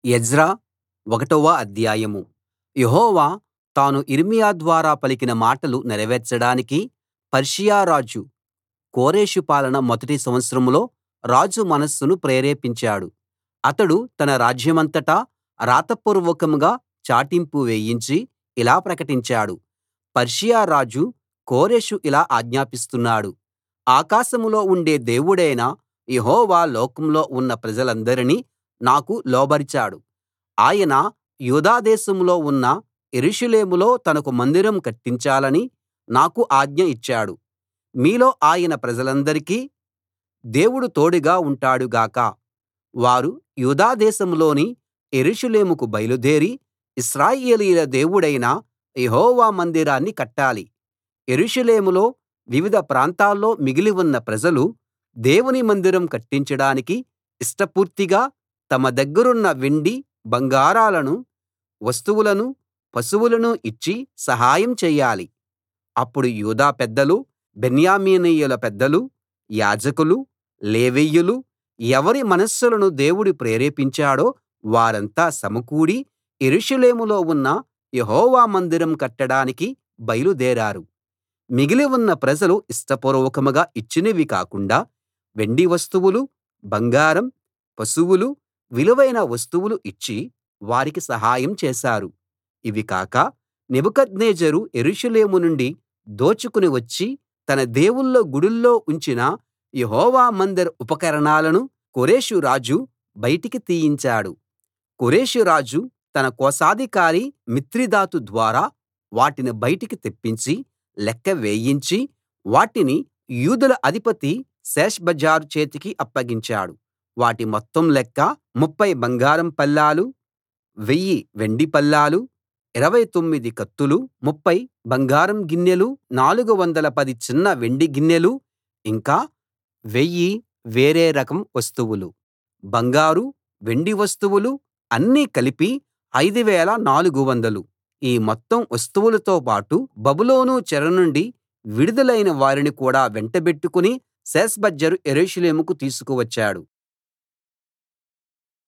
Ezra ఒకటవ అధ్యాయం యెహోవా తాను యిర్మీయా ద్వారా పలికిన మాటలు నెరవేర్చడానికి పర్షియా రాజు కోరెషు పాలన మొదటి సంవత్సరంలో రాజు మనస్సును ప్రేరేపించాడు అతడు తన రాజ్యమంతటా రాతపూర్వకంగా చాటింపు వేయించి ఇలా ప్రకటించాడు పర్షియా రాజు కోరెషు ఇలా ఆజ్ఞాపిస్తున్నాడు ఆకాశంలో ఉండే దేవుడైన యెహోవా లోకంలో ఉన్న ప్రజలందరినీ నాకు లోబరిచాడు ఆయన యూదా దేశంలో ఉన్న యెరూషలేములో తనకు మందిరం కట్టించాలని నాకు ఆజ్ఞ ఇచ్చాడు మీలో ఆయన ప్రజలందరికీ దేవుడు తోడుగా ఉంటాడు గాక వారు యూదా దేశంలోని యెరూషలేముకు బయలుదేరి ఇశ్రాయేలీయుల దేవుడైన యెహోవా మందిరాన్ని కట్టాలి యెరూషలేములో వివిధ ప్రాంతాల్లో మిగిలి ఉన్న ప్రజలు దేవుని మందిరం కట్టించడానికి ఇష్టపూర్తిగా తమ దగ్గరున్న వెండి బంగారాలను వస్తువులను పశువులను ఇచ్చి సహాయం చెయ్యాలి అప్పుడు యూదా పెద్దలు బెన్యామీనీయుల పెద్దలు యాజకులు లేవీయులు ఎవరి మనస్సులను దేవుడు ప్రేరేపించాడో వారంతా సమకూడి యెరూషలేములో ఉన్న యెహోవా మందిరం కట్టడానికి బయలుదేరారు మిగిలి ఉన్న ప్రజలు ఇష్టపూర్వకంగా ఇచ్చినవి కాకుండా వెండి వస్తువులు బంగారం పశువులు విలువైన వస్తువులు ఇచ్చి వారికి సహాయం చేశారు ఇవి కాక నెబుకద్నెజరు యెరూషలేము నుండి దోచుకుని వచ్చి తన దేవుళ్ళ గుడుల్లో ఉంచిన యెహోవా మందిర ఉపకరణాలను కోరెషు రాజు బయటికి తీయించాడు కోరెషు రాజు తన కోశాధికారి మిత్రిదాతు ద్వారా వాటిని బయటికి తెప్పించి లెక్క వేయించి వాటిని యూదుల అధిపతి షేష్బజ్జరు చేతికి అప్పగించాడు వాటి మొత్తం లెక్క ముప్ఫై బంగారం పళ్ళాలు వెయ్యి వెండి పళ్ళాలు ఇరవై తొమ్మిది కత్తులు ముప్ఫై బంగారం గిన్నెలు నాలుగు వందల పది చిన్న వెండి గిన్నెలు ఇంకా వెయ్యి వేరే రకం వస్తువులు బంగారు వెండి వస్తువులు అన్నీ కలిపి ఐదు వేల నాలుగు వందలు ఈ మొత్తం వస్తువులతో పాటు బబులోను చెర నుండి విడుదలైన వారిని కూడా వెంటబెట్టుకుని షేష్బజ్జరు యెరూషలేముకు తీసుకువచ్చాడు